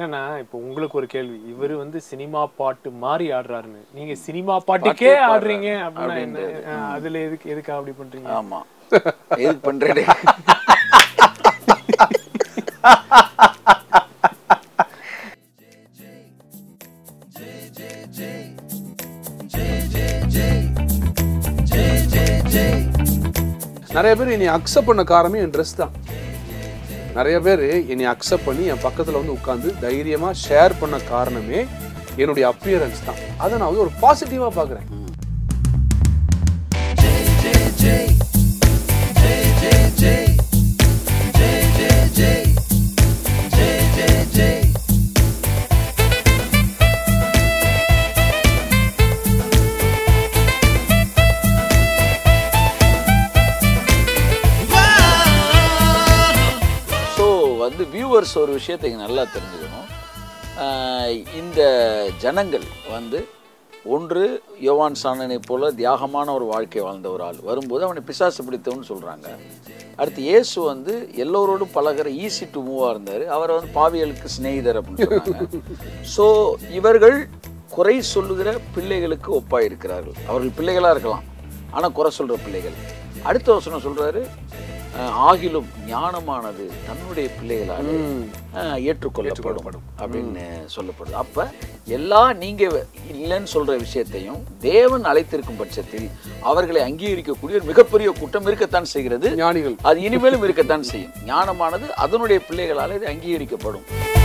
என்னன்னா இப்போ உங்களுக்கு ஒரு கேள்வி இவரு வந்து சினிமா பாட்டு மாதிரி ஆடுறாருன்னு நீங்க சினிமா பாட்டுக்கே ஆடுறீங்க அப்படின்னா என்ன அஹ், அதுல எதுக்கு எதுக்கு அப்படி பண்றீங்க ஆமா எதுக்கு பண்றேன் நிறைய பேர் என்னை அக்செப்ட் பண்ண காரணமே என் ட்ரெஸ் தான் நிறைய பேர் என்னை அக்செப்ட் பண்ணி என் பக்கத்தில் வந்து உட்காந்து தைரியமாக ஷேர் பண்ண காரணமே என்னுடைய அப்பியரன்ஸ் தான் அதை நான் வந்து ஒரு பாசிட்டிவாக பார்க்குறேன் ஸோ வந்து வியூவர்ஸ் ஒரு விஷயத்தை இங்க நல்லா தெரிஞ்சுக்கணும் ஆஹ் இந்த ஜனங்கள் வந்து ஒன்று யோவான் சாணனை போல தியாகமான ஒரு வாழ்க்கை வாழ்ந்த ஒரு ஆள் வரும்போது அவனை பிசாசு பிடித்தவன்னு சொல்கிறாங்க அடுத்து இயேசு வந்து எல்லோரோடும் பழகுற ஈஸி டு மூவாக இருந்தார் அவரை வந்து பாவிகளுக்கு சிநேகிதர் அப்படின்னு சொன்னாங்க ஸோ இவர்கள் குறை சொல்லுகிற பிள்ளைகளுக்கு ஒப்பாக இருக்கிறார்கள் அவர்கள் பிள்ளைகளாக இருக்கலாம் ஆனால் குறை சொல்கிற பிள்ளைகள் அடுத்த வசனம் சொல்கிறாரு ஆகிலும் ஞானமானது தன்னுடைய பிள்ளைகளால் அஹ், ஏற்றுக்கொள்ளப்படும் அப்படின்னு சொல்லப்படுது அப்ப எல்லா நீங்க இல்லைன்னு சொல்ற விஷயத்தையும் தேவன் அழைத்திருக்கும் பட்சத்தில் அவர்களை அங்கீகரிக்கக்கூடிய ஒரு மிகப்பெரிய கூட்டம் இருக்கத்தான் செய்கிறது ஞானிகள் அது இனிமேலும் இருக்கத்தான் செய்யும் ஞானமானது அதனுடைய பிள்ளைகளால் இது அங்கீகரிக்கப்படும்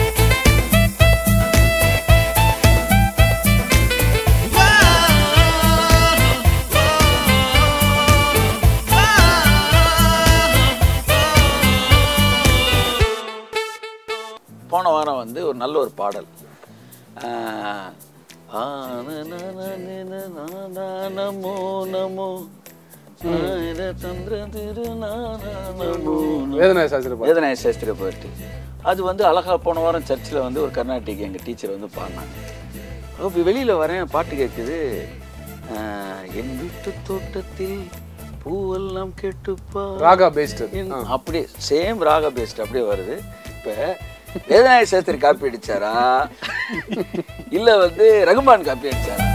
போன வாரம் வந்து ஒரு நல்ல ஒரு பாடல் ஆஹ், ஆ, ந, ந, ந, ந, ந, ந, ந, நமோ நமோ ஆயிர தந்திர திரு நா, நா, நமோ நமோ. வேதநாய சாஸ்திர பாட்டு. வேதநாய சாஸ்திர பாட்டு அது வந்து அழகா போன வாரம் சர்ச்சில் வந்து ஒரு கர்நாடிக் எங்கள் டீச்சர் வந்து பாடினாங்க அப்போ வெளியில் வரேன் பாட்டு கேட்குது ஆஹ், என் வீட்டு தோட்டத்தில் பூவெல்லாம் கேட்டுப்பா ராகா பேஸ்டர் என்- அப்படியே சேம் ராக பேஸ்ட் அப்படியே வருது இப்போ வேதநாய சாஸ்திரி காப்பி அடிச்சாரா இல்ல வந்து ரகுமான் காப்பி அடிச்சாரா